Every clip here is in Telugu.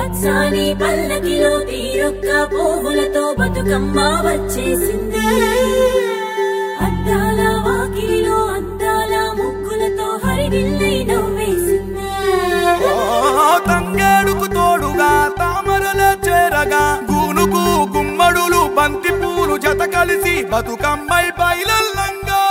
పచ్చాని పల్లకిలో తీరొక్క పువ్వులతో బతుకమ్మ వచ్చేసింది అద్దాల వాకిలిలో అందాల ముగ్గులతో హరివిల్లై నవ్వేసింది ఓ తంగేడుకు తోడుగా తామరల చేరగా గూనుగు గుమ్మడులు బంతి పూలు జత కలిసి బతుకమ్మై బయలల్లంగా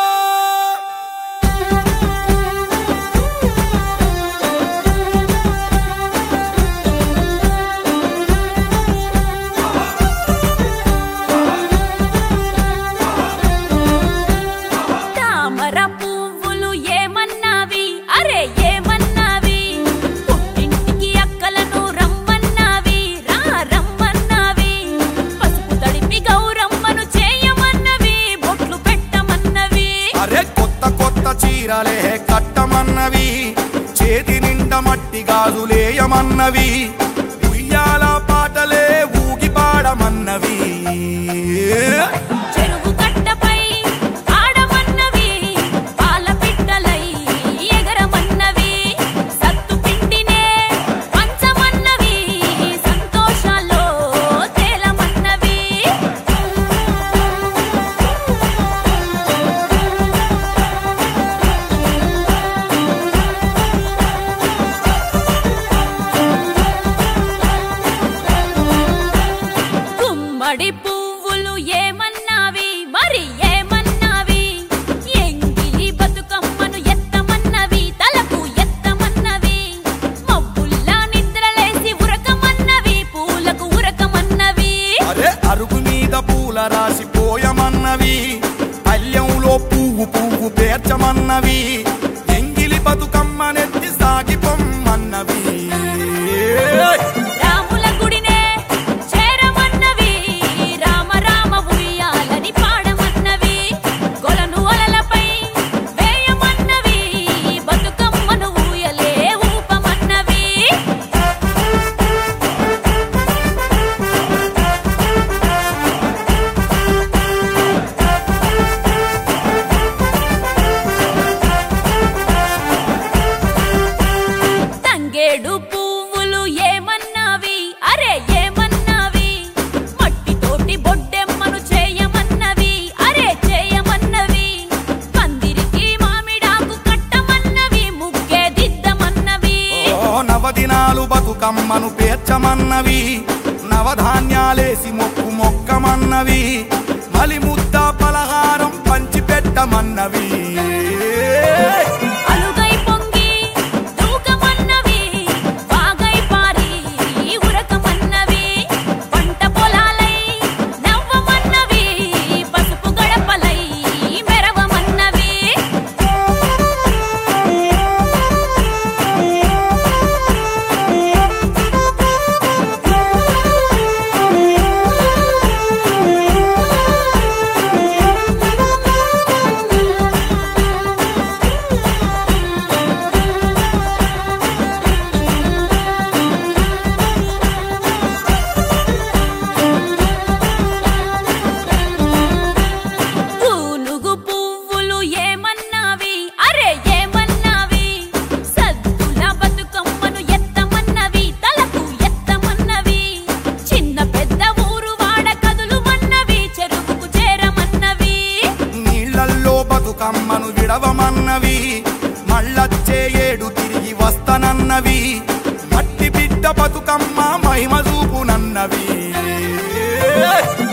తామర పువ్వులు ఏమన్నావి అరే ఏమన్నావి పుట్టింటికి అక్కలను రమ్మన్నావి రా రమ్మన్నావి పసుపు తడిపి గౌరమ్మను చేయమన్నవి బొట్లు పెట్టమన్నవి అరే కొత్త కొత్త చీరలే కట్టమన్నవి చేతి నిండా మట్టి గాజులేయమన్నవి ఉయ్యాల పాటలే ఊగి పాడమన్నవి చెరువు కట్టపై ఆడమన్నవి పాల పిట్టలై ఎగరమన్నవి సత్తు పిండినే పంచమన్నవి సంతోషాల్లో తేలమన్నవి గుమ్మడి పువ్వులు ఏమన్నావి మరి ఏమన్నావి ఎంగిలి బతుకమ్మను ఎత్తమన్నవి తలకు ఎత్తమన్నవి మబ్బుల్లా నిద్రలేసి ఉరకమన్నవి పూలకు ఉరకమన్నవి అరే అరుగు మీద పూల రాసి పోయమన్నవి పల్లెంలో పువ్వు పువ్వు పేర్చమన్నవి ఎంగిలి బతుకమ్మనెత్తి సాగి పొమ్మన్నవి రాముల గుడినే చేరమన్నవి రామ రామ ఉయ్యాలని పాడమన్నవి కొలను అలలపై వేయమన్నవి బతుకమ్మను ఊయలే ఊపమన్నవి తంగేడు పువ్వులు ఏమన్నావి అరే ఏమన్నావి మట్టితోటి బొడ్డెమ్మను చేయమన్నవి అరే చేయమన్నవి పందిరికి మామిడాకు కట్టమన్నవి ముగ్గే దిద్దమన్నవి ఓ నవదినాలు బతుకమ్మను పేర్చమన్నవి నవధాన్యాలేసి మొక్కు మొక్కమన్నవి మలి ముద్ద పలహారం పంచి పెట్టమన్నవి అలుగై పొంగి దూకమన్నవి వాగై పారి ఉరకమన్నవి పంట పొలాలై నవ్వమన్నవి పసుపు గడపలై మెరవమన్నవి పూనుగు పువ్వులు ఏమన్నావి అరే ఏమన్నావి సద్దుల బతుకమ్మను ఎత్తమన్నవి తలకు ఎత్తమన్నవి చిన్న పెద్ద ఊరు వాడ కదులుమన్నవి చెరువుకు చేరమన్నవి నీళ్ళల్లో బతుకమ్మను విడవమన్నవి మళ్ళొచ్చే ఏడు తిరిగి వస్తనన్నవి మట్టి బిడ్డ బతుకమ్మ మహిమ చూపునన్నవి